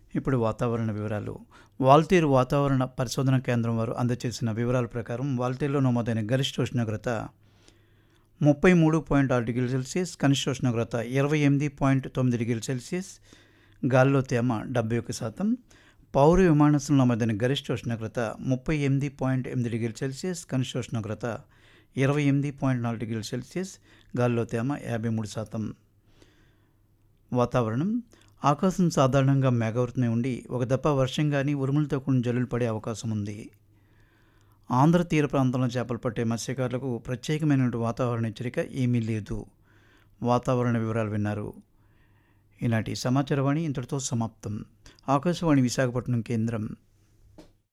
ఇప్పుడు వాతావరణ వివరాలు వాల్తీరు వాతావరణ పరిశోధన కేంద్రం వారు అందజేసిన వివరాల ప్రకారం వాల్తీరులో నమోదైన గరిష్ట ఉష్ణోగ్రత ముప్పై మూడు పాయింట్ ఆరు డిగ్రీల సెల్సియస్ కనిష్ట ఉష్ణోగ్రత ఇరవై ఎనిమిది పాయింట్ తొమ్మిది డిగ్రీల సెల్సియస్ గాలిలో తేమ డెబ్బై ఒక శాతం పౌర విమానాశ్రయంలో నమోదైన గరిష్ట ఉష్ణోగ్రత ముప్పై ఎనిమిది పాయింట్ ఎనిమిది డిగ్రీల సెల్సియస్ కనిష్ట ఉష్ణోగ్రత ఇరవై ఎనిమిది పాయింట్ నాలుగు డిగ్రీల సెల్సియస్ గాలిలో తేమ యాభై మూడు శాతం వాతావరణం ఆకాశం సాధారణంగా మేఘావృతమై ఉండి ఒక దప్ప వర్షం కానీ ఉరుములతో కూడిన జల్లులు పడే అవకాశం ఉంది ఆంధ్ర తీర ప్రాంతంలో చేపలు పట్టే మత్స్యకారులకు ప్రత్యేకమైన వాతావరణ హెచ్చరిక ఏమీ లేదు వాతావరణ వివరాలు విన్నారు ఈనాటి సమాచారవాణి ఇంతటితో సమాప్తం ఆకాశవాణి విశాఖపట్నం కేంద్రం